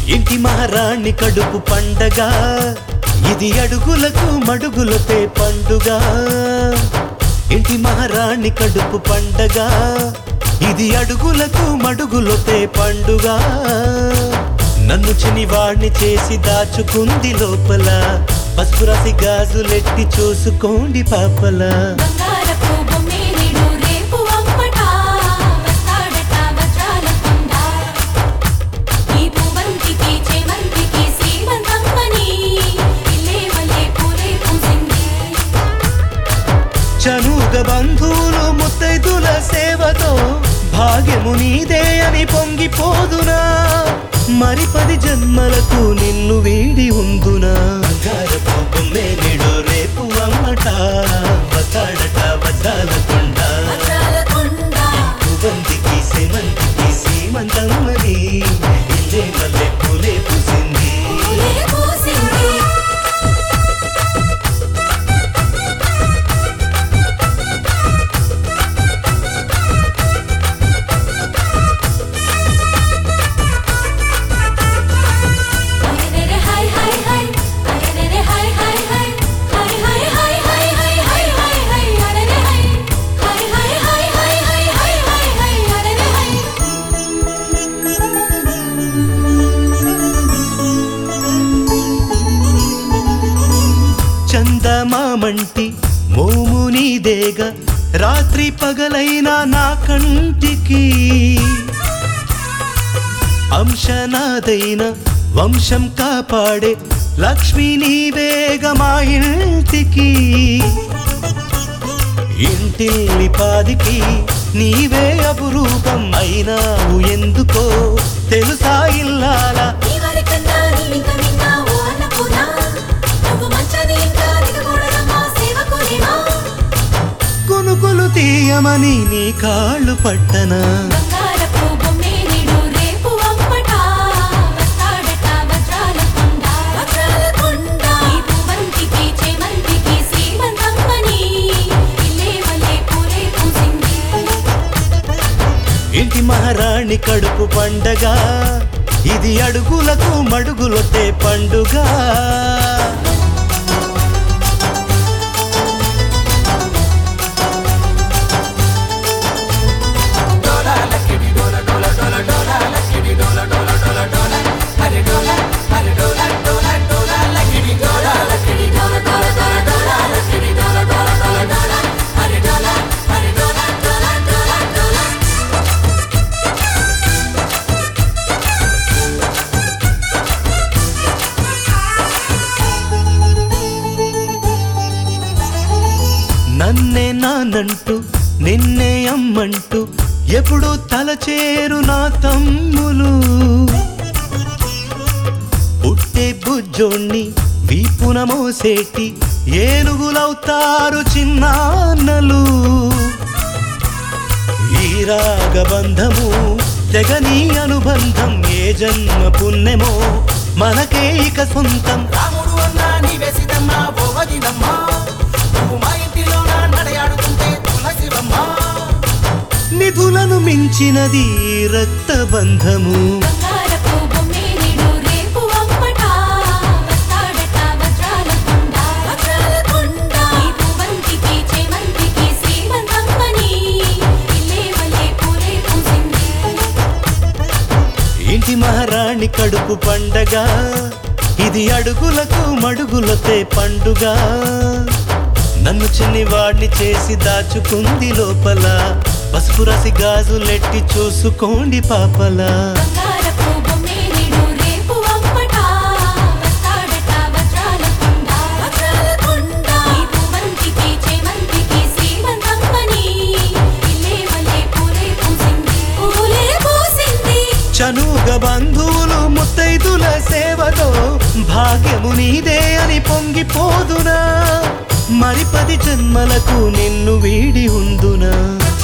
ఇంటి మహారాణి కడుపు పండగ ఇది అడుగులకు మడుగులపే పండుగ ఇంటి మహారాణి కడుపు పండగ ఇది అడుగులకు మడుగులపే పండుగ నన్ను చినివాణ్ణి చేసి దాచుకుంది లోపల పసుపు రాసి గాజులెట్టి చూసుకోండి పాపలా బంగారపు బొమ్మేలిడు రేపు అమ్మట వస్తాడట వజ్రాల కొండ ఈ పూవంతికి చేమంతికి శ్రీమంతమ్మని ఇల్లే వల్లే పూలే పూసింది చనుగ బంధువులు ముత్తైదుల సేవతో భాగ్యము నీదే అని పొంగిపోదునా మరి పది జన్మలకు నిన్ను వీడి ఉందునా బంగారపు బొమ్మేలిడు రేపు అమ్మట వస్తాడట వజ్రాల కొండ వజ్రాల కొండ పువ్వంతికి సేమంతికి సీమంతమ్మని ఇల్లే మల్లె పూలే పూసింది పూలే పూసింది అరెరెరె హై హై హై అరెరెరె హై హై హై హై హై హై హై హై హై హై హై అరెరె హై హై హై హై హై హై హై హై హై అరెరె హై చందమామంటి మోము నీదేగ రాత్రి పగలైనా నా కంటికి అంశనాదైన వంశం కాపాడే లక్ష్మి నీవేగ మా ఇంటికి ఇంటిల్లి పాదికి నీవే అపురూపం అయినావు ఎందుకో తెలుసా ఇల్లాలా నీవరికన్నా నీవింక విన్నావు అన్నపూర్ణ నువ్వు మంచని ఇంకా దిగకూడదమ్మా సేవకునివా కొనుకొలు తీయమని నీ కాళ్ళు పట్టనా బంగారపు బొమ్మేలిడు రేపు అమ్మట వస్తాడట వజ్రాల కొండ వజ్రాల కొండ ఈ పూవంతికి చేమంతికి శ్రీమంతమ్మని ఇల్లే వల్లే పూలే పూసింది ఇంటి మహారాణి కడుపు పండగ ఇది అడుగులకు మడుగులొట్టే పండుగ నన్నే నానంటూ నిన్నే అమ్మంటూ ఎప్పుడు తలచేరు నా తమ్ములు పుట్టే బుజ్జోణ్ణి వీపున మోసేటి ఏనుగులవుతారు చిన్నాన్నలు ఈ రాగబంధము తెగని అనుబంధం ఏ జన్మ పుణ్యమో మనకే ఇక సొంతం రాముడు అన్నా నీవే సీతమ్మ ఓ వదినమ్మ నువ్వు మా ఇంటిలో నా నడయాడుతుంటే తులసివమ్మ నిధులను మించినది ఈ రక్తబంధము బంగారపు బొమ్మేలిడు రేపు అమ్మట వస్తాడట వజ్రాల కొండ వజ్రాల కొండ ఈ పూవంతికి చేమంతికి శ్రీమంతమ్మని ఇల్లే వల్లే పూలే పూసింది ఇంటి మహారాణి కడుపు పండగ ఇది అడుగులకు మడుగులతే పండుగ నన్ను చిన్నివాడిని చేసి దాచుకుంది లోపల పసుపు రసి గాజులెట్టి చూసుకోండి పాపలా బంగారపు బొమ్మేలిడు రేపు అమ్మట వస్తాడట వజ్రాల కొండ వజ్రాల కొండ ఈ పూవంతికి చేమంతికి శ్రీమంతమ్మని ఇల్లే వల్లే పూలే పూసింది పూలే పూసింది చనుగ బంధువులు ముత్తైదుల సేవతో భాగ్యము నీదే అని పొంగిపోదునా మరి పది జన్మలకు నిన్ను వీడి ఉందునా